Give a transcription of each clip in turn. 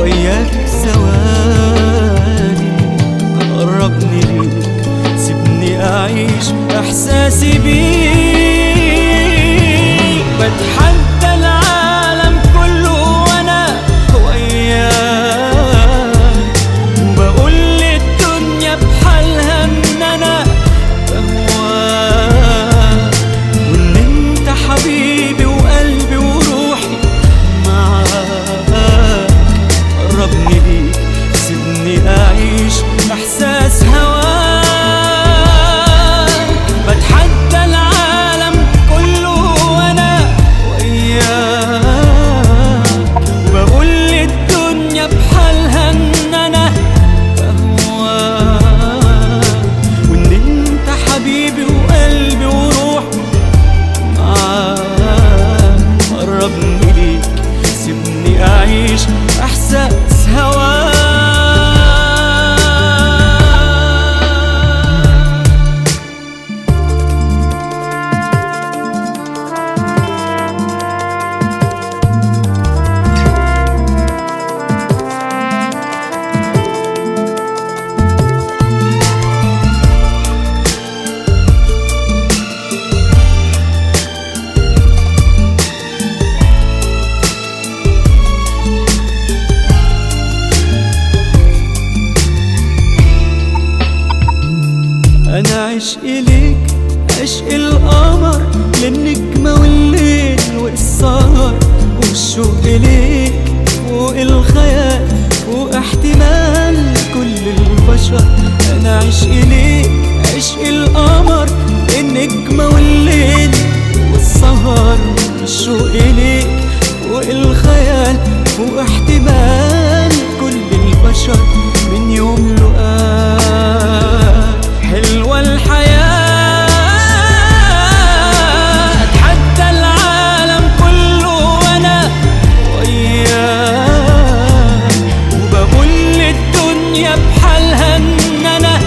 وياك ثواني قربني ليك سيبني أعيش إحساسي بيك بتحدى العالم كله وأنا وياك وبقول للدنيا بحالها إن أنا بهواك وإن أنت حبيبي وقلبي وروحي معاك قربني ليك سيبني أعيش إحساس هواك بتحدى العالم كله وأنا وياك وبقول للدنيا بحالها إن أنا بهواك وإن أنت حبيبي وقلبي وروحي معاك قربني ليك سيبني أعيش إحساس هواك أنا عشق ليك عشق القمر للنجمة والليل والسهر والشوق ليك فوق الخيال فوق احتمال كل البشر أنا عشق ليك عشق القمر للنجمة والليل والسهر والشوق ليك فوق الخيال فوق احتمال كل البشر من يوم لقاك حلوة الحياة أتحدى العالم كله وأنا وياك وبقول للدنيا بحالها إن أنا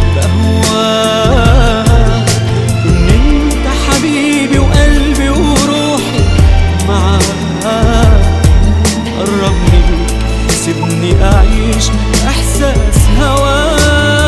بهواك إن أنت حبيبي وقلبي وروحي معاك قربني ليك سيبني أعيش إحساس هواك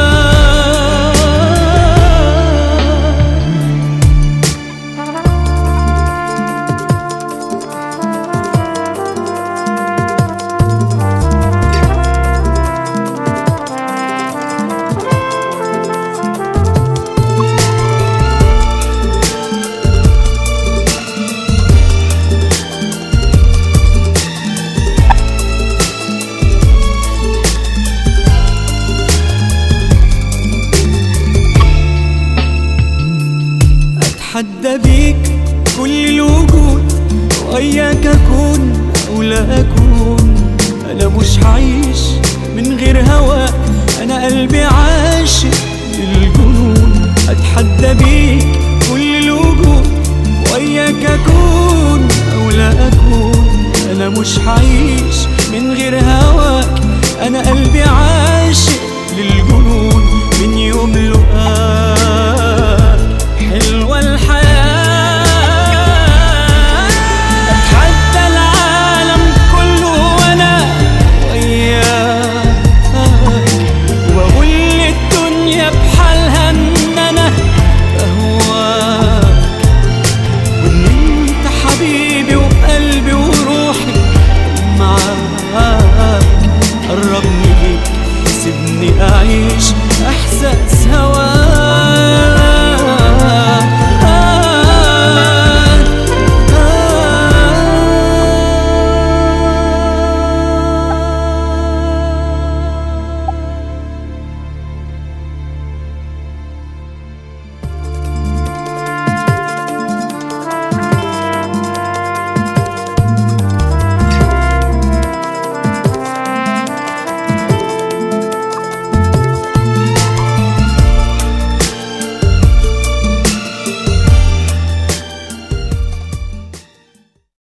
أتحدى بيك كل الوجود وإياك أكون أو لا أكون أنا مش هعيش من غير هواك أنا قلبي عاشق للجنون أتحدى بيك كل الوجود وإياك أكون أو لا أكون أنا مش هعيش